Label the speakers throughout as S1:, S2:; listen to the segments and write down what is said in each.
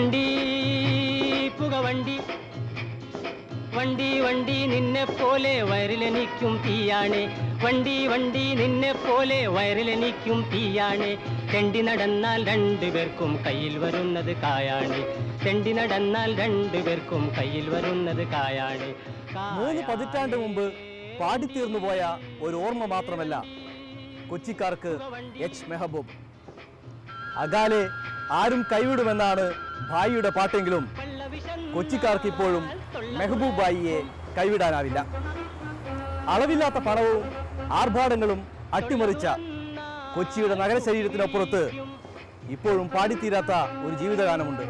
S1: വണ്ടി പുകവണ്ടി വണ്ടി വണ്ടി നിന്നെ പോലെ വയറിലെനിക്കും തീയാണ് വണ്ടി വണ്ടി നിന്നെ പോലെ വയറിലെനിക്കും തീയാണ് തെണ്ടി നടന്നാൽ രണ്ടുപേർക്കും കയ്യിൽ വരുന്നത് കായാണ് തെണ്ടി നടന്നാൽ രണ്ടുപേർക്കും കയ്യിൽ വരുന്നത് കായാണ്
S2: മൂന്ന് പതിറ്റാണ്ട് മുമ്പ് പാടിത്തീർന്നു പോയ ഒരു ഓർമ്മ മാത്രമല്ല കൊച്ചിക്കാർക്ക് എച്ച് മെഹബൂബ് അകാലെ ആരും കൈവിടുമെന്നാണ് ഭായിയുടെ പാട്ടെങ്കിലും കൊച്ചിക്കാർക്ക് ഇപ്പോഴും മെഹബൂബ് ബായിയെ കൈവിടാനാവില്ല അളവില്ലാത്ത പണവും ആർഭാടങ്ങളും അട്ടിമറിച്ച കൊച്ചിയുടെ നഗരശരീരത്തിനപ്പുറത്ത് ഇപ്പോഴും പാടിത്തീരാത്ത ഒരു ജീവിതഗാനമുണ്ട്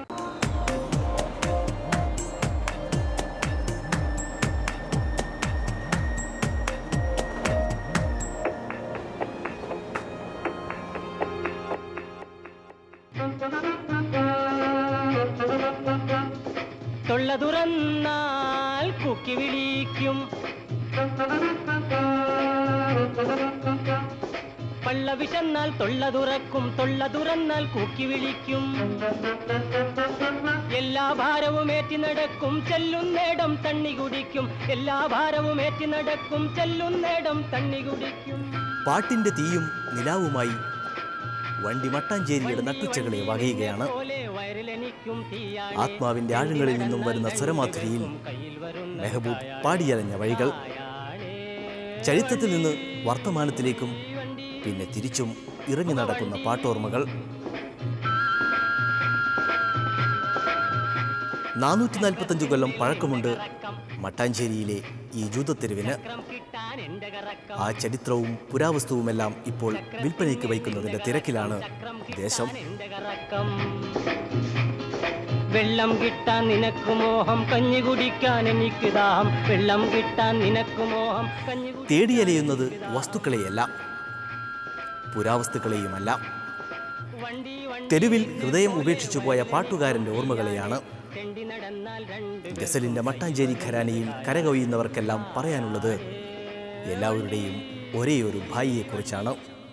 S1: തൊള്ള തുറന്നാൽ കുക്കി വിളിക്കും പള്ള വിശന്നാൽ തൊള്ള തുറക്കും തൊള്ള തുറന്നാൽ കൂക്കി വിളിക്കും എല്ലാ ഭാരവും ഏറ്റി നടക്കും ചെല്ലുന്നേടം തണ്ണി കുടിക്കും എല്ലാ ഭാരവും ഏറ്റി നടക്കും ചെല്ലുന്നേടം തണ്ണി കുടിക്കും
S2: പാട്ടിന്റെ തീയും നിലാവുമായി വണ്ടി മട്ടാഞ്ചേരിയുടെ നട്ടുച്ചകളെ വകയുകയാണ്
S1: പോലെ വയറിലെനിക്കും തീയാണ്
S2: ആത്മാവിന്റെ ആഴങ്ങളിൽ നിന്നും വരുന്ന സ്വരമാധുരിയിൽ മെഹബൂബ് പാടിയലഞ്ഞ വഴികൾ ചരിത്രത്തിൽ നിന്ന് വർത്തമാനത്തിലേക്കും പിന്നെ തിരിച്ചും ഇറങ്ങി നടക്കുന്ന പാട്ടോർമ്മകൾ നാനൂറ്റി നാൽപ്പത്തഞ്ച് കൊല്ലം പഴക്കമുണ്ട് മട്ടാഞ്ചേരിയിലെ ഈ ജൂതത്തെരുവിന്
S1: കിട്ടാൻ എന്റെ കറക്കം
S2: ആ ചരിത്രവും പുരാവസ്തുവുമെല്ലാം ഇപ്പോൾ വിൽപ്പനയ്ക്ക് വയ്ക്കുന്നതിന്റെ തിരക്കിലാണ് ദേശം
S1: എന്റെ കറക്കം വെള്ളം കിട്ടാൻ നിനക്ക് മോഹം കഞ്ഞി കുടിക്കാൻ എനിക്ക് ദാഹം വെള്ളം കിട്ടാൻ നിനക്ക് മോഹം കഞ്ഞി കുടി-
S2: തേടിയലയുന്നത് വസ്തുക്കളെയല്ല പുരാവസ്തുക്കളെയുമല്ല
S1: വണ്ടി വണ്ടി
S2: തെരുവിൽ ഹൃദയം ഉപേക്ഷിച്ചു പോയ പാട്ടുകാരന്റെ ഓർമ്മകളെയാണ്
S1: തെണ്ടി നടന്നാൽ രണ്ട്
S2: ഗസലിന്റെ മട്ടാഞ്ചേരി ഖരാനയിൽ കരകവിയുന്നവർക്കെല്ലാം പറയാനുള്ളത് എല്ലാവരുടെയും ഒരേയൊരു ഭായിയെക്കുറിച്ചാണ്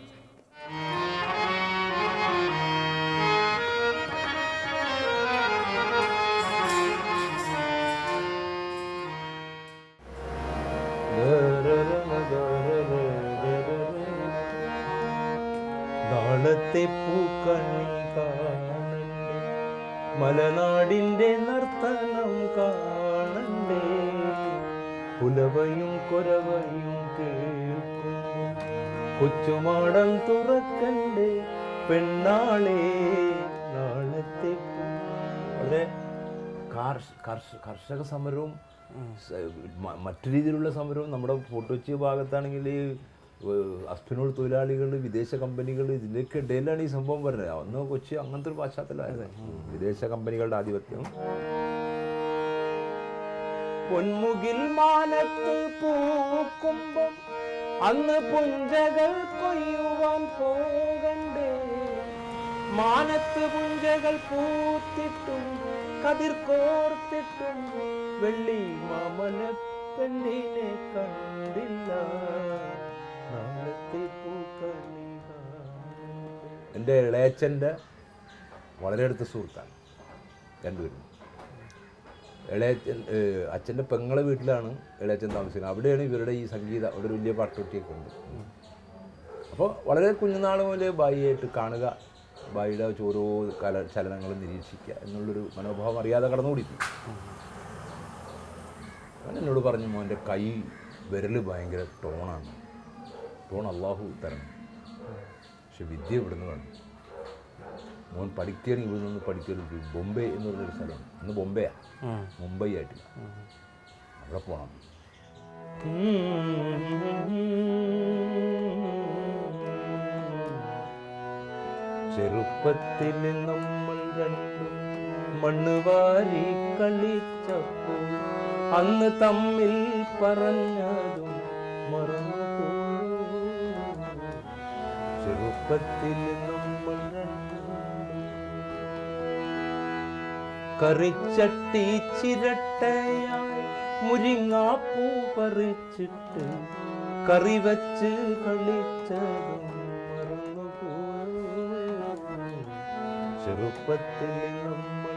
S3: നാളത്തെ പൂക്കണ്ണി കാണണ്ടേ മലനാടിന്റെ നർത്തനം കാണണ്ടേ പുലവയും കുരവയും കേൾക്കുന്നു കൊച്ചുമാടം തുറക്കണ്ടേ പെണ്ണാളെ നാളത്തെ പൂ വളരെ കാർഷ- കർഷ- കർഷക സമരവും സ- മ- മറ്റു രീതിയിലുള്ള സമരവും നമ്മുടെ ഫോർട്ട് കൊച്ചി ഭാഗത്താണെങ്കിൽ അസ്പിനോൾ തൊഴിലാളികൾ വിദേശ കമ്പനികൾ ഇതിൻ്റെയൊക്കെ ഇടയിലാണ് ഈ സംഭവം വരുന്നത് അന്ന് കൊച്ചി അങ്ങനത്തെ ഒരു പശ്ചാത്തലമായിരുന്നു വിദേശ കമ്പനികളുടെ ആധിപത്യം പൊന്മുകിൽ മാനത്ത് പൂക്കുമ്പം അന്ന് പുഞ്ചകൾ കൊയ്യുവാൻ പോകണ്ടേ മാനത്ത് പുഞ്ചകൾ പൂത്തിട്ടും കതിർ കോർത്തിട്ടും വെള്ളി മാമല പെണ്ണിനെ കണ്ടില്ല നാളത്തെ പൂക്കണി എൻ്റെ ഇളയച്ചൻ്റെ വളരെ അടുത്ത സുഹൃത്താണ് രണ്ടുപേരും ഇളയച്ചൻ അച്ഛൻ്റെ പെങ്ങളെ വീട്ടിലാണ് ഇളയച്ചൻ താമസിക്കുന്നത് അവിടെയാണ് ഇവരുടെ ഈ സംഗീത അവിടെ ഒരു വലിയ പാട്ടുകുട്ടിയൊക്കെ ഉണ്ട് അപ്പോൾ വളരെ കുഞ്ഞുനാൾ മുതലേ ബായിയായിട്ട് കാണുക ബായിയുടെ ഓരോ കല ചലനങ്ങളും നിരീക്ഷിക്കുക എന്നുള്ളൊരു മനോഭാവം അറിയാതെ കടന്നുകൂടി അവൻ എന്നോട് പറഞ്ഞു മോൻ്റെ കൈ വിരൽ ഭയങ്കര ടോണാണ് ടോൺ അള്ളാഹു തരണം പക്ഷെ വിദ്യ ഇവിടുന്ന് വേണം മോൻ പഠിക്കുകയാണെങ്കിൽ ഇവിടെ നിന്ന് പഠിക്കരുത് ബോംബെ എന്ന് പറഞ്ഞൊരു സ്ഥലമാണ് ഇന്ന് ബോംബെയാ മുംബൈ ആയിട്ടില്ല അവിടെ പോകണം ചെറുപ്പത്തിൽ നമ്മൾ രണ്ടും മണ്ണ് വാരി കളിച്ചപ്പോൾ അന്ന് തമ്മിൽ പറഞ്ഞതും മറന്നു ചെറുപ്പത്തിൽ നമ്മൾ രണ്ടും കറിച്ചട്ടി ചിരട്ടയായി മുരിങ്ങാപ്പൂ പറിച്ചിട്ട് കറി വച്ച് കളിച്ചതും മറന്നുപോയി ചെറുപ്പത്തിൽ നമ്മൾ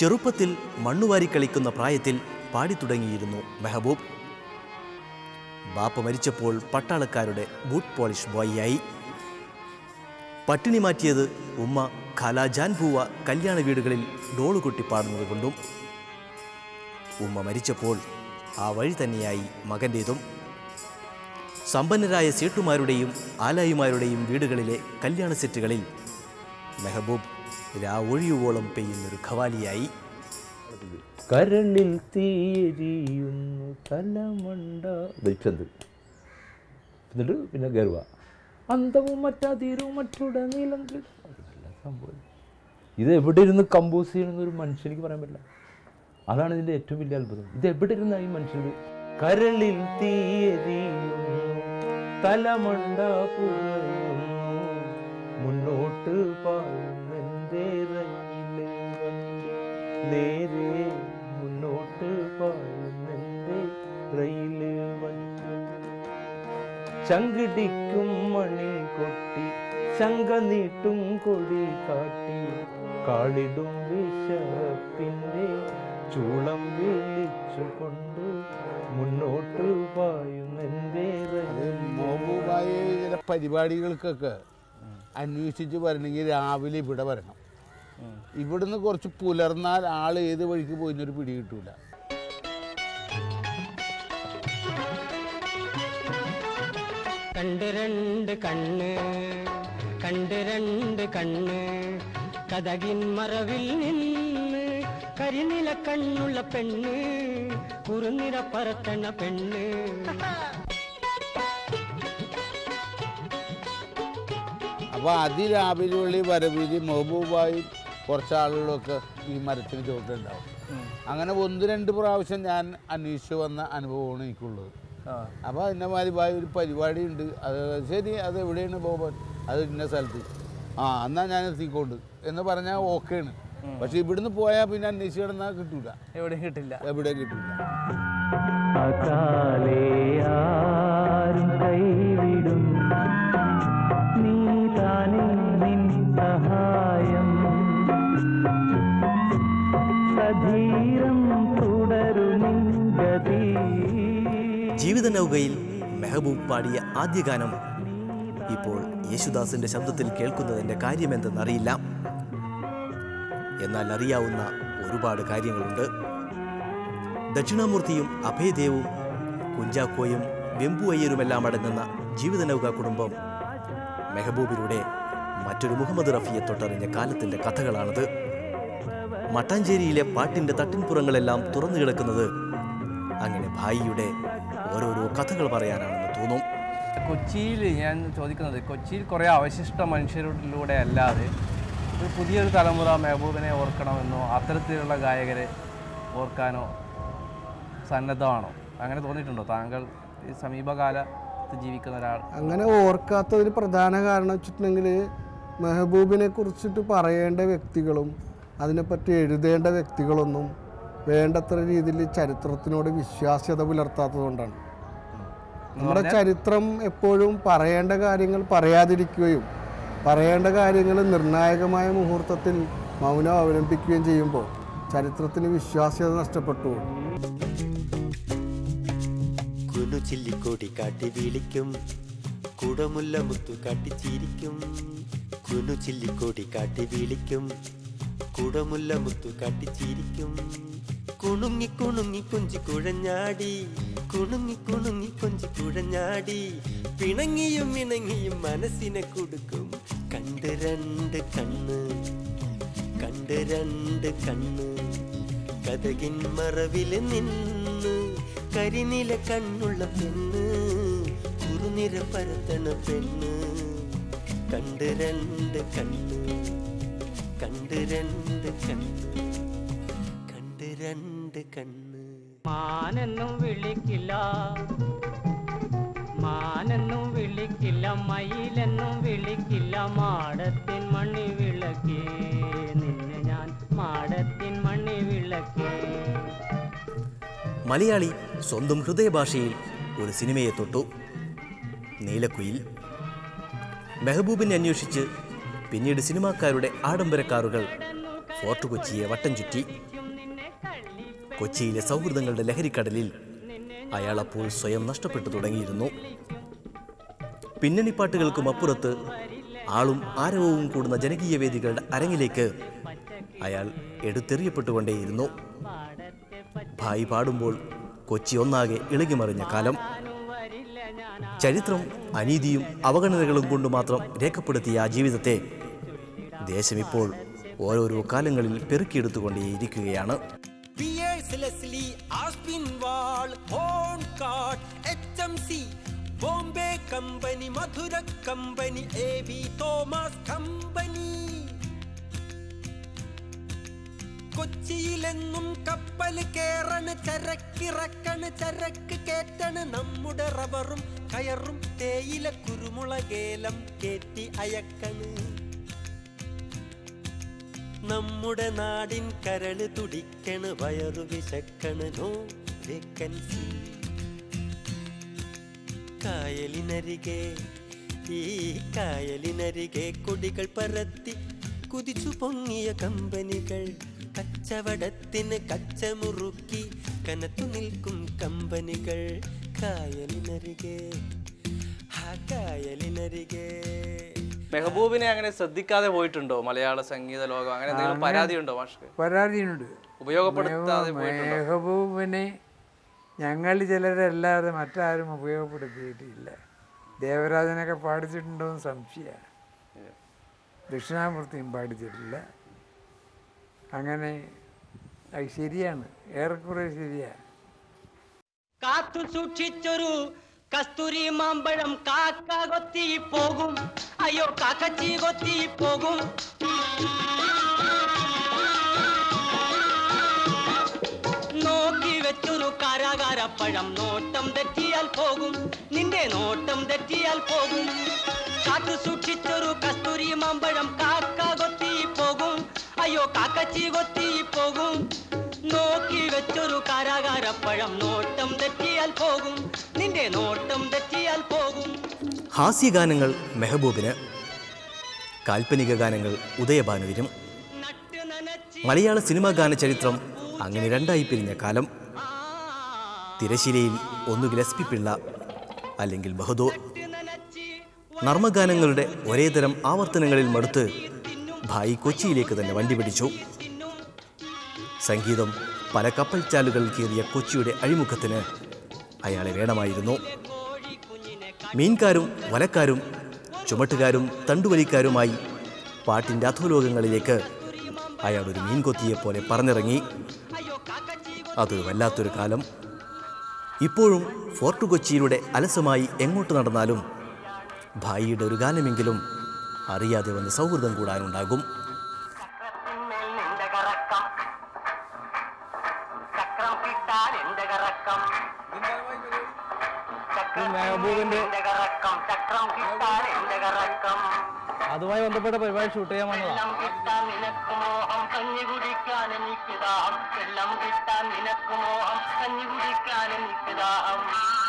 S2: ചെറുപ്പത്തിൽ മണ്ണുവാരി കളിക്കുന്ന പ്രായത്തിൽ പാടിത്തുടങ്ങിയിരുന്നു മെഹബൂബ് ബാപ്പ മരിച്ചപ്പോൾ പട്ടാളക്കാരുടെ ബൂട്ട് പോളിഷ് ബോയിയായി പട്ടിണി മാറ്റിയത് ഉമ്മ ഖലാജാൻ പൂവ കല്യാണ വീടുകളിൽ ഡോളുകൊട്ടി പാടുന്നത് കൊണ്ടും ഉമ്മ മരിച്ചപ്പോൾ ആ വഴി തന്നെയായി മകൻ്റേതും സമ്പന്നരായ സേട്ടുമാരുടെയും ആലായിമാരുടെയും വീടുകളിലെ കല്യാണ സെറ്റുകളിൽ മെഹബൂബ് രാവൊഴിയുവോളം പെയ്യുന്നൊരു ഖവാലിയായി
S3: കരളിൽ തീരിയുന്നു തലമണ്ട ദയിച്ചത് എന്നിട്ട് പിന്നെ ഗർവ അന്തവും മറ്റാതീരവും മറ്റുടനീളം കി- നല്ല സംഭവം ഇത് എവിടെ ഇരുന്ന് കമ്പോസ് ചെയ്യണമെന്ന് ഒരു മനുഷ്യനിക്ക് പറയാൻ പറ്റില്ല അതാണ് ഇതിൻ്റെ ഏറ്റവും വലിയ അത്ഭുതം ഇത് എവിടെ ഇരുന്ന ഈ മനുഷ്യർ കരളിൽ തീയരിയുന്നു തലമണ്ട പുകയുന്നു മുന്നോട്ട് പായുന്നെന്തേ റയില് വന്നു നേരെ മുന്നോട്ട് പായുന്നെന്തേ റയില് വന്നു ചങ്കിടിക്കും മണി കൊട്ടി ശങ്ക നീട്ടും കൊടി കാട്ടി കാളിടും വിശപ്പിൻ്റെ ചൂളം വിളിച്ചുകൊണ്ട് മുന്നോട്ട് പായുന്നെന്തേ റയില്
S4: മോബുബായി ചില പരിപാടികൾക്കൊക്കെ അന്വേഷിച്ച് വരണമെങ്കിൽ രാവിലെ ഇവിടെ വരണം ഇവിടുന്ന് കുറച്ച് പുലർന്നാൽ ആൾ ഏത് വഴിക്ക് പോയിന്നൊരു പിടി കിട്ടൂല
S1: കണ്ട് രണ്ട് കണ്ണ് കണ്ട് രണ്ട് കണ്ണ് കഥകിൻ മറവിൽ നിന്ന് കരിനില കണ്ണുള്ള പെണ്ണ് കുറുനിര പറത്തണ പെണ്ണ്
S4: അപ്പോൾ അതിരാവിലെ വരവിൽ മെഹബൂബായി കുറച്ച് ആളുകളൊക്കെ ഈ മരത്തിന് ചുവട്ടുണ്ടാവും അങ്ങനെ ഒന്ന് രണ്ട് പ്രാവശ്യം ഞാൻ അന്വേഷിച്ച് വന്ന അനുഭവമാണ് എനിക്കുള്ളത് അപ്പോൾ അതിൻ്റെ മാതിരി ഭായി ഒരു പരിപാടി ഉണ്ട് അത് ശരി അത് എവിടെയാണ് ബോബൻ അത് ഇന്ന സ്ഥലത്ത് ആ എന്നാൽ ഞാൻ എത്തിക്കൊണ്ട് എന്ന് പറഞ്ഞാൽ ഓക്കെയാണ് പക്ഷെ ഇവിടുന്ന് പോയാൽ പിന്നെ അന്വേഷിച്ച് കിടന്നാൽ കിട്ടൂല
S5: എവിടെയും കിട്ടില്ല
S4: എവിടെയും കിട്ടൂല
S3: അകാലേ ആരും കൈവിടും നീ താനേ നിൻ സഹായം സധീരം തുടരുമിൻ ഗതി
S2: ജീവിത നൗകയിൽ മെഹബൂബ് പാടിയ ആദ്യ ഗാനം ഇപ്പോൾ യേശുദാസിന്റെ ശബ്ദത്തിൽ കേൾക്കുന്നതിൻ്റെ കാര്യമെന്തെന്നറിയില്ല എന്നാൽ അറിയാവുന്ന ഒരുപാട് കാര്യങ്ങളുണ്ട് ദക്ഷിണാമൂർത്തിയും അഭയദേവും കുഞ്ചാക്കോയും വെമ്പു അയ്യരുമെല്ലാം അടങ്ങുന്ന ജീവിത നൗക കുടുംബം മെഹബൂബിലൂടെ മറ്റൊരു മുഹമ്മദ് റഫിയെ തൊട്ടറിഞ്ഞ കാലത്തിൻ്റെ കഥകളാണത് മട്ടാഞ്ചേരിയിലെ പാട്ടിൻ്റെ തട്ടിൻപുറങ്ങളെല്ലാം തുറന്നു കിടക്കുന്നത് അങ്ങനെ ഭായിയുടെ ഓരോരോ കഥകൾ പറയാനാണെന്ന് തോന്നും
S5: കൊച്ചിയിൽ ഞാൻ ചോദിക്കുന്നത് കൊച്ചിയിൽ കുറേ അവശിഷ്ട മനുഷ്യരിലൂടെ അല്ലാതെ ഒരു പുതിയൊരു തലമുറ മെഹബൂബിനെ ഓർക്കണമെന്നോ അത്തരത്തിലുള്ള ഗായകരെ ഓർക്കാനോ സന്നദ്ധമാണോ അങ്ങനെ തോന്നിയിട്ടുണ്ടോ താങ്കൾ ഈ സമീപകാലത്ത് ജീവിക്കുന്ന ഒരാൾ
S6: അങ്ങനെ ഓർക്കാത്തതിന് പ്രധാന കാരണം വെച്ചിട്ടുണ്ടെങ്കിൽ മെഹബൂബിനെ കുറിച്ചിട്ട് പറയേണ്ട വ്യക്തികളും അതിനെപ്പറ്റി എഴുതേണ്ട വ്യക്തികളൊന്നും വേണ്ടത്ര രീതിയിൽ ചരിത്രത്തിനോട് വിശ്വാസ്യത പുലർത്താത്തതുകൊണ്ടാണ് നമ്മുടെ ചരിത്രം എപ്പോഴും പറയേണ്ട കാര്യങ്ങൾ പറയാതിരിക്കുകയും പറയേണ്ട കാര്യങ്ങൾ നിർണായകമായ മുഹൂർത്തത്തിൽ മൗനം അവലംബിക്കുകയും ചെയ്യുമ്പോൾ ചരിത്രത്തിന് വിശ്വാസ്യത നഷ്ടപ്പെട്ടു പോകും.
S7: കുനു ചില്ലിക്കോടി കാട്ടി വിളിക്കും കുടമുല്ല മുത്തു കാട്ടി ചിരിക്കും കുനു ചില്ലിക്കോടി കാട്ടി വിളിക്കും കുടമുല്ല മുത്തു കാട്ടി ചിരിക്കും കുണുങ്ങി കുണുങ്ങി കൊഞ്ചി കുഴഞ്ഞാടി കുണുങ്ങി കുണുങ്ങി കൊഞ്ചി കുഴഞ്ഞാടി പിണങ്ങിയും ഇണങ്ങിയും മനസ്സിനെ കൊടുക്കും കണ്ട് രണ്ട് കണ്ണ് കണ്ട് രണ്ട് കണ്ണ് കഥകിൻ മറവില് നിന്ന് കരിനില കണ്ണുള്ള പെണ്ണ് കുറുനിര പരത്തണ പെണ്ണ് കണ്ട് രണ്ട് കണ്ണ് കണ്ട് രണ്ട് കണ്ണ് കണ്ട് രണ്ട് കണ്ണ്
S1: മാനെന്നും വിളിക്കില്ല മാനെന്നും വിളിക്കില്ല മയിലെന്നും വിളിക്കില്ല മാടത്തിൻ മണി വിളക്കേ നിന്നെ ഞാൻ മാടത്തിൻ മണി വിളക്കേ
S2: മലയാളി സ്വന്തം ഹൃദയഭാഷയിൽ ഒരു സിനിമയെ തൊട്ടു നീലക്കുയിൽ മെഹബൂബിനെ അന്വേഷിച്ച് പിന്നീട് സിനിമാക്കാരുടെ ആഡംബര കാറുകൾ ഫോർട്ട് കൊച്ചിയെ വട്ടം ചുറ്റി കൊച്ചിയിലെ സൗഹൃദങ്ങളുടെ ലഹരിക്കടലിൽ അയാൾ അപ്പോൾ സ്വയം നഷ്ടപ്പെട്ടു തുടങ്ങിയിരുന്നു പിന്നണിപ്പാട്ടുകൾക്കും അപ്പുറത്ത് ആളും ആരവവും കൂടുന്ന ജനകീയ വേദികളുടെ അരങ്ങിലേക്ക് അയാൾ എടുത്തെറിയപ്പെട്ടുകൊണ്ടേയിരുന്നു ഭായി പാടുമ്പോൾ കൊച്ചി ഒന്നാകെ ഇളകിമറിഞ്ഞ കാലം ചരിത്രം അനീതിയും അവഗണനകളും കൊണ്ട് മാത്രം രേഖപ്പെടുത്തിയ ആ ജീവിതത്തെ ദേശമിപ്പോൾ ഓരോരോ കാലങ്ങളിൽ പെറുക്കിയെടുത്തുകൊണ്ടേയിരിക്കുകയാണ്
S7: പിയേഴ്സ് ലെസ്ലി ആസ്പിൻ വാൾ ഹോൺ കാർഡ് H M C Bombay company Madura company A V Thomas company കൊച്ചിയിലെന്നും കപ്പൽ കേറണ് ചരക്കിറക്കണ് ചരക്ക് കേറ്റണ് നമ്മുടെ റബ്ബറും കയറും തേയില കുരുമുളകേലം കേറ്റി അയക്കണ് നമ്മുടെ നാടിൻ കരള് തുടിക്കണ് വയറു വിശക്കണ് നോ വേക്കൻസി കായലിനരികെ ഈ കായലിനരികെ കൊടികൾ പരത്തി കുതിച്ചു പൊങ്ങിയ കമ്പനികൾ കച്ചവടത്തിന് കച്ചമുറുക്കി കനത്തു നിൽക്കും കമ്പനികൾ കായലിനരികെ ആ കായലിനരികെ
S5: മെഹബൂബിനെ അങ്ങനെ ശ്രദ്ധിക്കാതെ പോയിട്ടുണ്ടോ മലയാള സംഗീത ലോകം അങ്ങനെ എന്തെങ്കിലും പരാതി ഉണ്ടോ മാഷ്ക്ക്
S8: പരാതിയുണ്ട്
S5: ഉപയോഗപ്പെടുത്താതെ പോയിട്ടുണ്ടോ
S8: മെഹബൂബിനെ ഞങ്ങൾ ചിലരല്ലാതെ മറ്റാരും ഉപയോഗപ്പെടുത്തിയിട്ടില്ല ദേവരാജനൊക്കെ പാടിച്ചിട്ടുണ്ടോ എന്ന് സംശയമാണ് ദക്ഷിണാമൂർത്തിയും പാടിച്ചിട്ടില്ല അങ്ങനെ അത് ശരിയാണ് ഏറെക്കുറെ ശരിയാണ്
S1: കാത്തു സൂക്ഷിച്ചൊരു കസ്തൂരി മാമ്പഴം കാക്ക കൊത്തി പോകും അയ്യോ കാക്കച്ചി കൊത്തി പോകും നോക്കി വെച്ചൊരു കാരാകാരപ്പഴം നോട്ടം തെറ്റിയാൽ പോകും നിന്റെ നോട്ടം തെറ്റിയാൽ പോകും കാത്തു സൂക്ഷിച്ചൊരു കസ്തൂരി മാമ്പഴം കാക്ക കൊത്തി പോകും അയ്യോ കാക്കച്ചി കൊത്തി പോകും നോക്കി വെച്ചൊരു കാരാകാരപ്പഴം നോട്ടം തെറ്റിയാൽ പോകും നിന്റെ നോട്ടം തെറ്റിയാൽ പോകും
S2: ഹാസ്യഗാനങ്ങൾ മെഹബൂബിന് കാൽപ്പനിക ഗാനങ്ങൾ ഉദയഭാനുവിനും
S1: നട്ട് നനച്ച്
S2: മലയാള സിനിമാ ഗാന ചരിത്രം അങ്ങനെ രണ്ടായി പിരിഞ്ഞ കാലം തിരശിലയിൽ ഒന്നുകിൽ എസ് പി പിള്ള അല്ലെങ്കിൽ ബഹദൂർ
S1: നനച്ച്
S2: നർമ്മഗാനങ്ങളുടെ ഒരേ തരം ആവർത്തനങ്ങളിൽ മടുത്ത് ഭായി കൊച്ചിയിലേക്ക് തന്നെ വണ്ടി പിടിച്ചു സംഗീതം പല കപ്പൽ ചാലുകൾ കീറിയ കൊച്ചിയുടെ അഴിമുഖത്തിന് അയാളെ വേണമായിരുന്നു മീൻകാരും വലക്കാരും ചുമട്ടുകാരും തണ്ടുവലിക്കാരുമായി പാട്ടിൻ്റെ അധോലോകങ്ങളിലേക്ക് അയാൾ ഒരു മീൻകൊത്തിയെപ്പോലെ പറന്നിറങ്ങി അതൊരു വല്ലാത്തൊരു കാലം ഇപ്പോഴും ഫോർട്ട് കൊച്ചിയിലൂടെ അലസമായി എങ്ങോട്ട് നടന്നാലും ഭായിയുടെ ഒരു ഗാനമെങ്കിലും അറിയാതെ വന്ന് സൗഹൃദം കൂടാനുണ്ടാകും
S1: ചക്രത്തിന്മേൽ നിന്റെ കറക്കം ചക്രം കിട്ടാൻ എന്റെ കറക്കം
S5: മെഹബൂബിന്റെ
S1: കറക്കം ചക്രം കിട്ടാൻ എന്റെ കറക്കം
S5: അതുമായി ബന്ധപ്പെട്ട പരിപാടി ഷൂട്ട് ചെയ്യാൻ വന്നതാ
S1: വെള്ളം കിട്ടാൻ നിനക്ക് മോഹം കഞ്ഞി കുടിക്കാൻ എനിക്ക് ദാഹം വെള്ളം കിട്ടാൻ നിനക്ക് മോഹം കഞ്ഞി കുടിക്കാൻ എനിക്ക് ദാഹം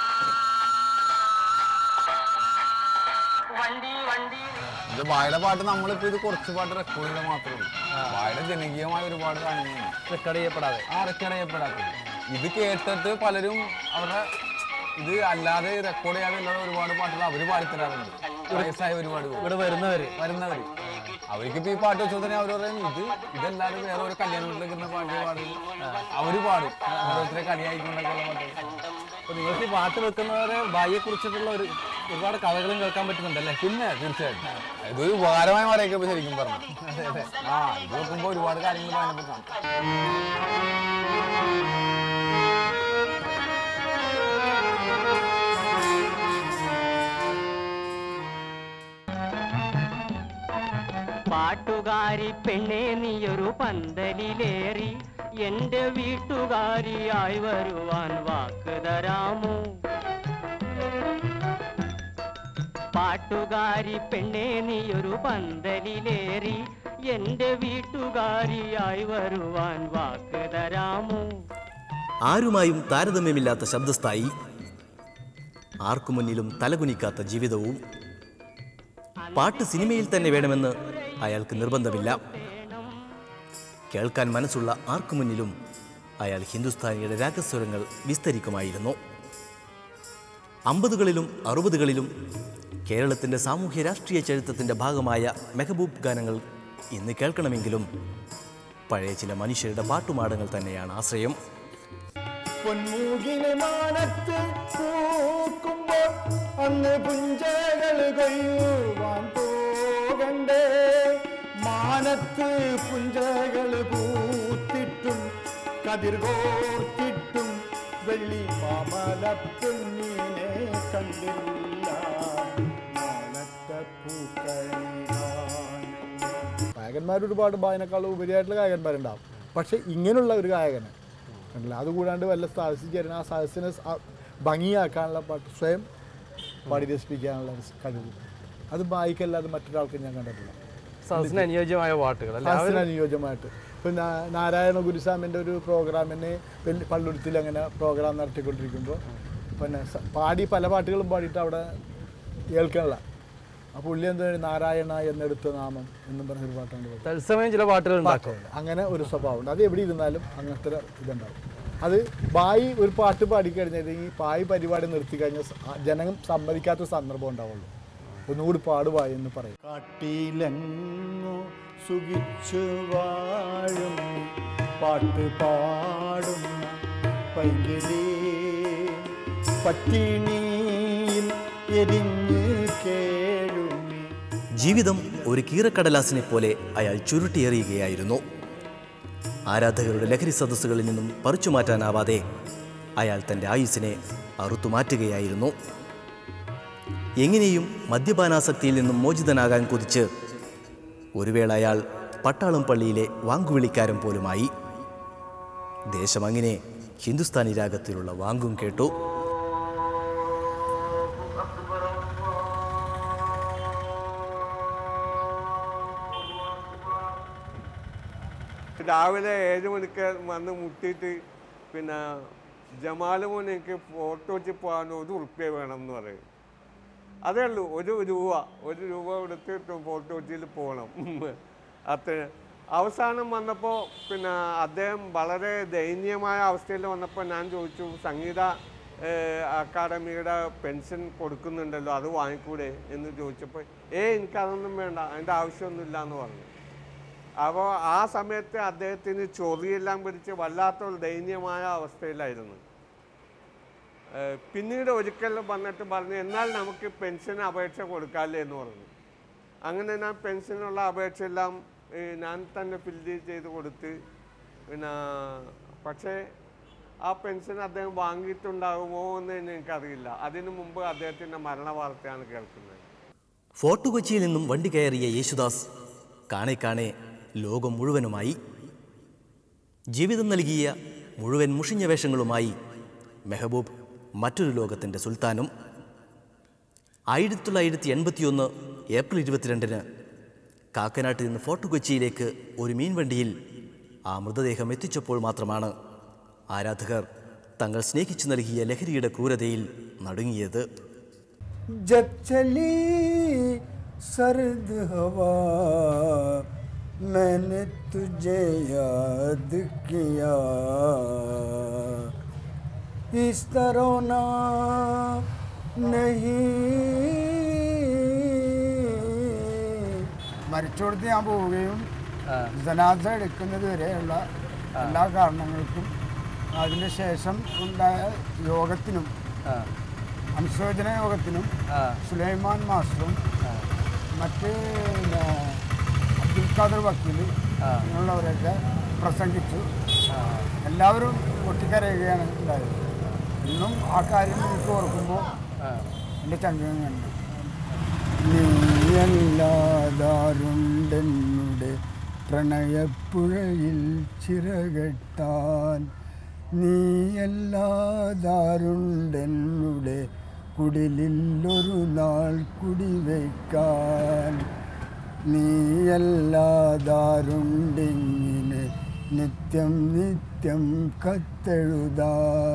S1: വണ്ടി വണ്ടി
S4: ഇത് വായുടെ പാട്ട് നമ്മളിപ്പോ ഇത് കുറച്ച് പാട്ട് റെക്കോർഡ് ചെയ്താൽ മാത്രമേ ഉള്ളൂ വായുടെ ജനകീയമായ ഒരുപാട് ഗാനങ്ങളുണ്ട്
S5: റെക്കോർഡ് ചെയ്യപ്പെടാതെ
S4: ആ റെക്കോർഡ് ചെയ്യപ്പെടാത്തത് ഇത് കേട്ടിട്ട് പലരും അവരുടെ ഇത് അല്ലാതെ റെക്കോർഡ് ചെയ്യാതെ ഉള്ള ഒരുപാട് പാട്ടുകൾ അവര് പാടിത്തരാറുണ്ട് വയസ്സായ ഒരുപാട് പേര്.
S5: ഇവിടെ വരുന്നവര്
S4: വരുന്നവര് അവർക്കിപ്പോ ഈ പാട്ട് വെച്ചാൽ തന്നെ അവർ പറയും ഇത് ഇതല്ലാതെ വേറെ ഒരു കല്യാണ വീട്ടിലേക്ക് ഇരുന്ന പാട്ട് പാടും അവര് പാടും ഓരോരുത്തരെ കളിയായിക്കൊണ്ടൊക്കെ ഉള്ള പാട്ടുകൾ
S5: അപ്പൊ നിങ്ങൾക്ക് ഈ പാട്ട് വെക്കുന്നവരെ ഭായിയെ കുറിച്ചിട്ടുള്ള ഒരു ഒരുപാട് കഥകളും കേൾക്കാൻ പറ്റുന്നുണ്ടല്ലേ
S4: പിന്നെ തീർച്ചയായിട്ടും ഇതൊരു ഉപകാരമായി മാറിയൊക്കെ ശരിക്കും പറഞ്ഞു ആ ഇത് വെക്കുമ്പോ ഒരുപാട് കാര്യങ്ങൾ അതിനെപ്പറ്റി കാണാം
S1: പാട്ടുകാരി പെണ്ണെ നീയൊരു പന്തലിലേറി എന്റെ വീട്ടുകാരിയായി വരുവാൻ വാക്ക് തരാമോ പാട്ടുകാരി പെണ്ണെ നീയൊരു പന്തലിലേറി എന്റെ വീട്ടുകാരിയായി വരുവാൻ വാക്ക് തരാമോ
S2: ആരുമായും താരതമ്യമില്ലാത്ത ശബ്ദസ്ഥായി ആർക്കു മുന്നിലും തലകുനിക്കാത്ത ജീവിതവും പാട്ട് സിനിമയിൽ തന്നെ വേണമെന്ന് അയാൾക്ക് നിർബന്ധമില്ല കേൾക്കാൻ മനസ്സുള്ള ആർക്കു മുന്നിലും അയാൾ ഹിന്ദുസ്ഥാനിയുടെ രാഗസ്വരങ്ങൾ വിസ്തരിക്കുമായിരുന്നു അമ്പതുകളിലും അറുപതുകളിലും കേരളത്തിൻ്റെ സാമൂഹ്യ രാഷ്ട്രീയ ചരിത്രത്തിൻ്റെ ഭാഗമായ മെഹബൂബ് ഗാനങ്ങൾ ഇന്ന് കേൾക്കണമെങ്കിലും പഴയ ചില മനുഷ്യരുടെ പാട്ടുമാടങ്ങൾ തന്നെയാണ് ആശ്രയം
S9: പൊന്മൂകിലെ മാനത്ത് പൂക്കുമ്പോൾ അന്ന് പുഞ്ചകൾ കൊയ്യുവാൻ പോകണ്ടേ മാനത്ത് പുഞ്ചകൾ പൂത്തിട്ടും കതിർ കോർത്തിട്ടും വെള്ളി മാമലപ്പെണ്ണിനെ കണ്ടില്ല മാനത്തെ പൂക്കളിലാണ്
S10: ഗായകന്മാർ ഒരുപാട് ബായനേക്കാൾ ഉപരിയായിട്ടുള്ള ഗായകന്മാരുണ്ടാവും പക്ഷെ ഇങ്ങനെയുള്ള ഒരു ഗായകന് കണ്ടില്ല അതുകൂടാണ്ട് വല്ല സദസ്സിൽ ചേരുന്ന ആ സദസ്സിനെ സ- ഭംഗിയാക്കാനുള്ള പാട്ട് സ്വയം പാടി രസിപ്പിക്കാനുള്ള ഒരു കഴിവ് അത് ബായിക്കല്ലാതെ മറ്റൊരാൾക്ക് ഞാൻ കണ്ടിട്ടില്ല
S5: സദസ്സിന് അനുയോജ്യമായ പാട്ടുകൾ അല്ലേ
S10: ഹാസ്യന് അനുയോജ്യമായിട്ട് ഇപ്പം നാ- നാരായണ ഗുരുസ്വാമിൻ്റെ ഒരു പ്രോഗ്രാമിന് വലിയ പള്ളുരുത്തിൽ അങ്ങനെ പ്രോഗ്രാം നടത്തിക്കൊണ്ടിരിക്കുമ്പോൾ പിന്നെ സ- പാടി പല പാട്ടുകളും പാടിയിട്ട് അവിടെ കേൾക്കണില്ല ആ പുള്ളി എന്താ നാരായണ എന്നെടുത്ത നാമം എന്നും പറഞ്ഞൊരു പാട്ടാണ് പാടുന്നത്.
S5: തത്സമയം ചില പാട്ടുകൾ ഉണ്ടാക്കും
S10: പാട്ടുണ്ട് അങ്ങനെ ഒരു സ്വഭാവമുണ്ട് അത് എവിടെ ഇരുന്നാലും അങ്ങനത്തെ ഒരു ഇതുണ്ടാവും അത് ബായി ഒരു പാട്ട് പാടിക്കഴിഞ്ഞാൽ ഈ പായി പരിപാടി നിർത്തി കഴിഞ്ഞാൽ സ- ആ ജനം സമ്മതിക്കാത്ത സന്ദർഭം ഉണ്ടാവുള്ളൂ ഒന്നുകൂടി പാടുവായി എന്ന് പറയും
S9: കാട്ടിലെങ്ങോ സുഖിച്ചു വാഴും പാട്ട് പാടും പൈകിലേ പട്ടിണിയിൽ എരിഞ്ഞ് കേഴുമി
S2: ജീവിതം ഒരു കീറക്കടലാസിനെ പോലെ അയാൾ ചുരുട്ടിയെറിയുകയായിരുന്നു ആരാധകരുടെ ലഹരി സദസ്സുകളിൽ നിന്നും പറിച്ചു മാറ്റാനാവാതെ അയാൾ തൻ്റെ ആയുസ്സിനെ അറുത്തുമാറ്റുകയായിരുന്നു എങ്ങനെയും മദ്യപാനാസക്തിയിൽ നിന്നും മോചിതനാകാൻ കൊതിച്ച് ഒരു വേള അയാൾ പട്ടാളം പള്ളിയിലെ വാങ്കുവിളിക്കാരൻ പോലുമായി ദേശം അങ്ങനെ ഹിന്ദുസ്ഥാനി രാഗത്തിലുള്ള വാങ്കും കേട്ടു
S11: രാവിലെ ഏഴ് മണിക്ക് വന്ന് മുട്ടിയിട്ട് പിന്നെ ജമാൽ മോൻ എനിക്ക് ഫോട്ടോ വെച്ച് പോകാൻ ഒരു ഉറുപ്പ്യ വേണം എന്ന് പറയും അതേ ഉള്ളൂ ഒരു രൂപ ഒരു രൂപ എടുത്തിട്ട് ഫോട്ടോ വെച്ചിൽ പോകണം അത്ര അവസാനം വന്നപ്പോൾ പിന്നെ അദ്ദേഹം വളരെ ദയനീയമായ അവസ്ഥയിൽ വന്നപ്പോൾ ഞാൻ ചോദിച്ചു സംഗീത ഏഹ്, അക്കാഡമിയുടെ പെൻഷൻ കൊടുക്കുന്നുണ്ടല്ലോ അത് വാങ്ങിക്കൂടെ എന്ന് ചോദിച്ചപ്പോൾ ഏ എനിക്കതൊന്നും വേണ്ട അതിൻ്റെ ആവശ്യമൊന്നുമില്ല എന്ന് പറഞ്ഞു അപ്പോൾ ആ സമയത്ത് അദ്ദേഹത്തിന് ചൊറിയെല്ലാം പിടിച്ച് വല്ലാത്തൊരു ദയനീയമായ അവസ്ഥയിലായിരുന്നു ഏഹ് പിന്നീട് ഒരിക്കൽ വന്നിട്ട് പറഞ്ഞു എന്നാൽ നമുക്ക് പെൻഷന് അപേക്ഷ കൊടുക്കാമല്ലേ എന്ന് പറഞ്ഞു അങ്ങനെ ഞാൻ പെൻഷനുള്ള അപേക്ഷ എല്ലാം ഏഹ് ഞാൻ തന്നെ ഫില്ല് ചെയ്ത് കൊടുത്ത് പിന്നെ പക്ഷേ ആ പെൻഷൻ അദ്ദേഹം വാങ്ങിയിട്ടുണ്ടാകുമോ എന്ന് എനിക്കറിയില്ല അതിനു മുമ്പ് അദ്ദേഹത്തിൻ്റെ മരണ വാർത്തയാണ് കേൾക്കുന്നത്
S2: ഫോർട്ട് കൊച്ചിയിൽ നിന്നും വണ്ടി കയറിയ യേശുദാസ് കാണെ കാണെ ലോകം മുഴുവനുമായി ജീവിതം നൽകിയ മുഴുവൻ മുഷിഞ്ഞ വേഷങ്ങളുമായി മെഹബൂബ് മറ്റൊരു ലോകത്തിൻ്റെ സുൽത്താനും ആയിരത്തി തൊള്ളായിരത്തി എൺപത്തിയൊന്ന് ഏപ്രിൽ ഇരുപത്തിരണ്ടിന് കാക്കനാട്ടിൽ നിന്ന് ഫോർട്ട് കൊച്ചിയിലേക്ക് ഒരു മീൻവണ്ടിയിൽ ആ മൃതദേഹം എത്തിച്ചപ്പോൾ മാത്രമാണ് ആരാധകർ തങ്ങൾ സ്നേഹിച്ചു നൽകിയ ലഹരിയുടെ ക്രൂരതയിൽ നടുങ്ങിയത്
S9: जब चली सर्द हवा मैंने तुझे याद किया इस तरह ना नहीं മരിച്ചോടത്ത് ഞാൻ പോവുകയും ജനാസ എടുക്കുന്നത് വരെയുള്ള എല്ലാ കാരണങ്ങൾക്കും അതിനുശേഷം ഉണ്ടായ യോഗത്തിനും അനുശോചന യോഗത്തിനും സുലൈമാൻ മാസ്റ്ററും മറ്റ് പിന്നെ അബ്ദുൽ ഖാദർ വക്കീൽ ഇങ്ങനെയുള്ളവരൊക്കെ പ്രസംഗിച്ചു എല്ലാവരും പൊട്ടിക്കരയുകയാണ് ഉണ്ടായത് ഇന്നും ആ കാര്യം എനിക്ക് ഓർക്കുമ്പോൾ എൻ്റെ ചങ്കം കണ്ടു നീയല്ലാതാരുണ്ടെന്നുടെ പ്രണയപ്പുഴയിൽ ചിറകെട്ടാൻ നീയല്ലാതാരുണ്ടെന്നുടെ കുടിലില്ലൊരു നാൾ കുടിവയ്ക്കാൻ നീയല്ലാതാരുണ്ടിങ്ങനെ നിത്യം നിത്യം കത്തെഴുതാൻ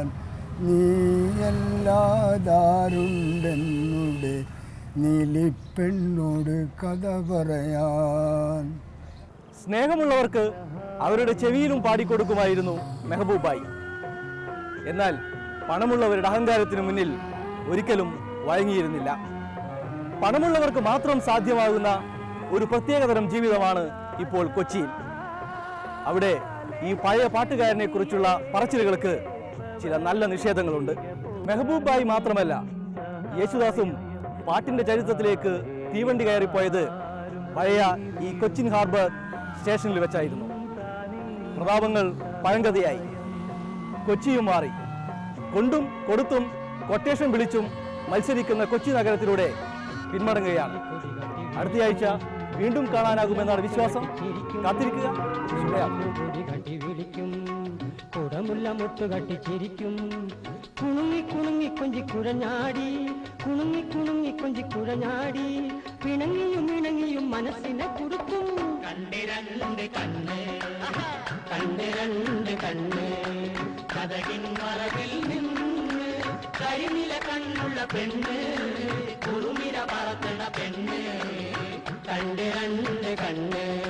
S9: നീയല്ലാതാരുണ്ടെന്നുടെ നീലിപ്പെണ്ണോട് കഥ പറയാൻ
S5: സ്നേഹമുള്ളവർക്ക് അവരുടെ ചെവിയിലും പാടിക്കൊടുക്കുമായിരുന്നു മെഹബൂബായി എന്നാൽ പണമുള്ളവരുടെ അഹങ്കാരത്തിന് മുന്നിൽ ഒരിക്കലും വഴങ്ങിയിരുന്നില്ല പണമുള്ളവർക്ക് മാത്രം സാധ്യമാകുന്ന ഒരു പ്രത്യേകതരം ജീവിതമാണ് ഇപ്പോൾ കൊച്ചിയിൽ അവിടെ ഈ പഴയ പാട്ടുകാരനെ കുറിച്ചുള്ള പറച്ചിലുകൾക്ക് ചില നല്ല നിഷേധങ്ങളുണ്ട് മെഹബൂബായി മാത്രമല്ല യേശുദാസും പാട്ടിന്റെ ചരിത്രത്തിലേക്ക് തീവണ്ടി കയറിപ്പോയത് പഴയ ഈ കൊച്ചിൻ ഹാർബർ സ്റ്റേഷനിൽ വെച്ചായിരുന്നു പ്രതാപങ്ങൾ പഴങ്കഥയായി കൊച്ചിയും മാറി കൊണ്ടും കൊടുത്തും കൊട്ടേഷൻ വിളിച്ചും മത്സരിക്കുന്ന കൊച്ചി നഗരത്തിലൂടെ പിന്മടങ്ങുകയാണ് അടുത്തയാഴ്ച വീണ്ടും കാണാനാകുമെന്നാണ് വിശ്വാസം കാത്തിരിക്കുക ശുഭയാത്ര.
S1: കൊടി കട്ടി വിളിക്കും കുടമുല്ല മുട്ടുകട്ടി ചിരിക്കും കുണുങ്ങി കുണുങ്ങി കൊഞ്ചി കുഴഞ്ഞാടി കുണുങ്ങി കുണുങ്ങി കൊഞ്ചി കുഴഞ്ഞാടി പിണങ്ങിയും ഇണങ്ങിയും മനസ്സിനെ കുടുക്കും കണ്ടിരണ്ട് കണ്ണ് കണ്ടിരണ്ട് കണ്ണ് കഥകിൻ മറവിൽ നിന്ന് കരിനില കണ്ണുള്ള പെണ്ണ് കുറുമിര പറത്തണ പെണ്ണ് കണ്ടിരണ്ട് കണ്ണ്